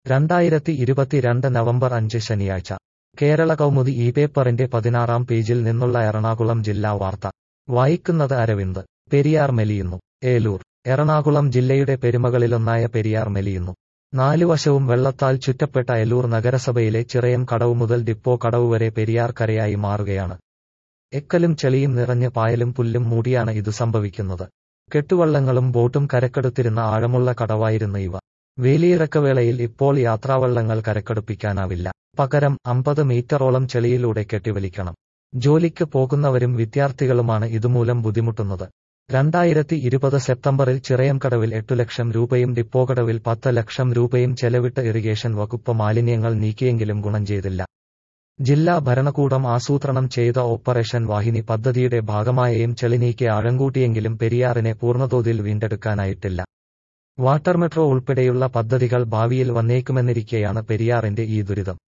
രണ്ടായിരത്തി ഇരുപത്തിരണ്ട് നവംബർ അഞ്ച് ശനിയാഴ്ച കേരള കൗമുദി ഈ പേപ്പറിന്റെ പതിനാറാം പേജിൽ നിന്നുള്ള എറണാകുളം ജില്ലാ വാർത്ത വായിക്കുന്നത് അരവിന്ദ് പെരിയാർ മെലിയുന്നു ഏലൂർ എറണാകുളം ജില്ലയുടെ പെരുമകളിലൊന്നായ പെരിയാർ മെലിയുന്നു നാലുവശവും വെള്ളത്താൽ ചുറ്റപ്പെട്ട ഏലൂർ നഗരസഭയിലെ ചിറയം കടവ് മുതൽ ഡിപ്പോ കടവ് വരെ പെരിയാർ കരയായി മാറുകയാണ് എക്കലും ചെളിയും നിറഞ്ഞ് പായലും പുല്ലും മൂടിയാണ് ഇത് സംഭവിക്കുന്നത് കെട്ടുവള്ളങ്ങളും ബോട്ടും കരക്കെടുത്തിരുന്ന ആഴമുള്ള കടവായിരുന്നു ഇവ വേലിയിറക്കവേളയിൽ ഇപ്പോൾ യാത്രാവള്ളങ്ങൾ കരക്കെടുപ്പിക്കാനാവില്ല പകരം അമ്പത് മീറ്ററോളം ചെളിയിലൂടെ കെട്ടിവലിക്കണം ജോലിക്ക് പോകുന്നവരും വിദ്യാർത്ഥികളുമാണ് ഇതുമൂലം ബുദ്ധിമുട്ടുന്നത് രണ്ടായിരത്തി ഇരുപത് സെപ്റ്റംബറിൽ ചിറയംകടവിൽ എട്ടു ലക്ഷം രൂപയും ഡിപ്പോകടവിൽ പത്ത് ലക്ഷം രൂപയും ചെലവിട്ട് ഇറിഗേഷൻ വകുപ്പ് മാലിന്യങ്ങൾ നീക്കിയെങ്കിലും ഗുണം ചെയ്തില്ല ജില്ലാ ഭരണകൂടം ആസൂത്രണം ചെയ്ത ഓപ്പറേഷൻ വാഹിനി പദ്ധതിയുടെ ഭാഗമായും ചെളിനീക്കി ആഴംകൂട്ടിയെങ്കിലും പെരിയാറിനെ പൂർണ്ണതോതിൽ വീണ്ടെടുക്കാനായിട്ടില്ല വാട്ടർ മെട്രോ ഉൾപ്പെടെയുള്ള പദ്ധതികൾ ഭാവിയിൽ വന്നേക്കുമെന്നിരിക്കെയാണ് പെരിയാറിന്റെ ഈ ദുരിതം